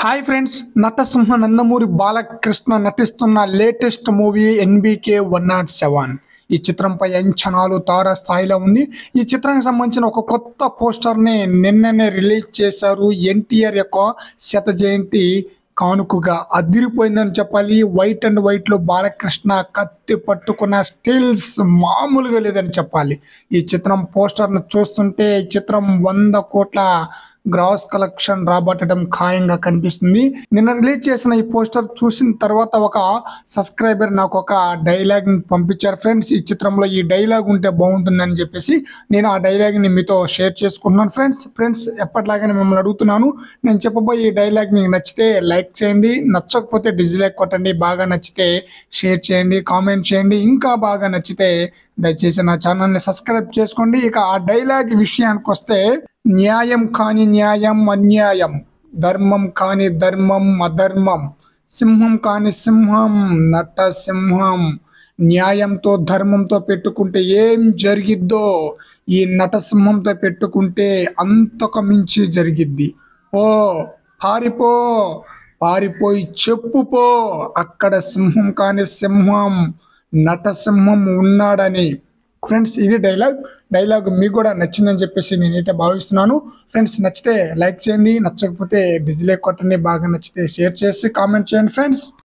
hi friends నటసింహ నందమూరి బాలకృష్ణ నటిస్తున్న latest movie NBK one not seven ఈ చిత్రంపై అంచనాలు తార స్థాయిలో ఉంది ఈ చిత్రానికి సంబంధించిన ఒక కొత్త పోస్టర్ని నిన్ననే రిలీజ్ చేశారు ఎన్టీఆర్ యొక్క శత జయంతి కానుకగా అదిరిపోయిందని చెప్పాలి వైట్ అండ్ వైట్ లో బాలకృష్ణ కత్తి పట్టుకున్న స్టిల్స్ మామూలుగా లేదని చెప్పాలి ఈ చిత్రం పోస్టర్ను చూస్తుంటే ఈ చిత్రం వంద కోట్ల గ్రాస్ కలెక్షన్ రాబట్టడం ఖాయంగా కనిపిస్తుంది నిన్న రిలీజ్ చేసిన ఈ పోస్టర్ చూసిన తర్వాత ఒక సబ్స్క్రైబర్ నాకు ఒక డైలాగ్ పంపించారు ఫ్రెండ్స్ ఈ చిత్రంలో ఈ డైలాగ్ ఉంటే బాగుంటుందని చెప్పేసి నేను ఆ డైలాగ్ ని మీతో షేర్ చేసుకుంటున్నాను ఫ్రెండ్స్ ఫ్రెండ్స్ ఎప్పటిలాగానే మిమ్మల్ని అడుగుతున్నాను నేను చెప్పబోయే ఈ డైలాగ్ మీకు నచ్చితే లైక్ చేయండి నచ్చకపోతే డిజ్లైక్ కొట్టండి బాగా నచ్చితే షేర్ చేయండి కామెంట్ చేయండి ఇంకా బాగా నచ్చితే దయచేసి నా ఛానల్ని సబ్స్క్రైబ్ చేసుకోండి ఇక ఆ డైలాగ్ విషయానికి వస్తే న్యాయం కాని న్యాయం అన్యాయం ధర్మం కాని ధర్మం అధర్మం సింహం కాని సింహం నట సింహం న్యాయంతో ధర్మంతో పెట్టుకుంటే ఏం జరిగిద్దో ఈ నటసింహంతో పెట్టుకుంటే అంతకు మించి జరిగిద్ది ఓ పారిపో పారిపోయి చెప్పుపో అక్కడ సింహం కాని సింహం నటసింహం ఉన్నాడని ఫ్రెండ్స్ ఇది డైలాగ్ డైలాగ్ మీకు కూడా నచ్చిందని చెప్పేసి నేనైతే భావిస్తున్నాను ఫ్రెండ్స్ నచ్చితే లైక్ చేయండి నచ్చకపోతే డిజ్లైక్ కొట్టండి బాగా నచ్చితే షేర్ చేసి కామెంట్ చేయండి ఫ్రెండ్స్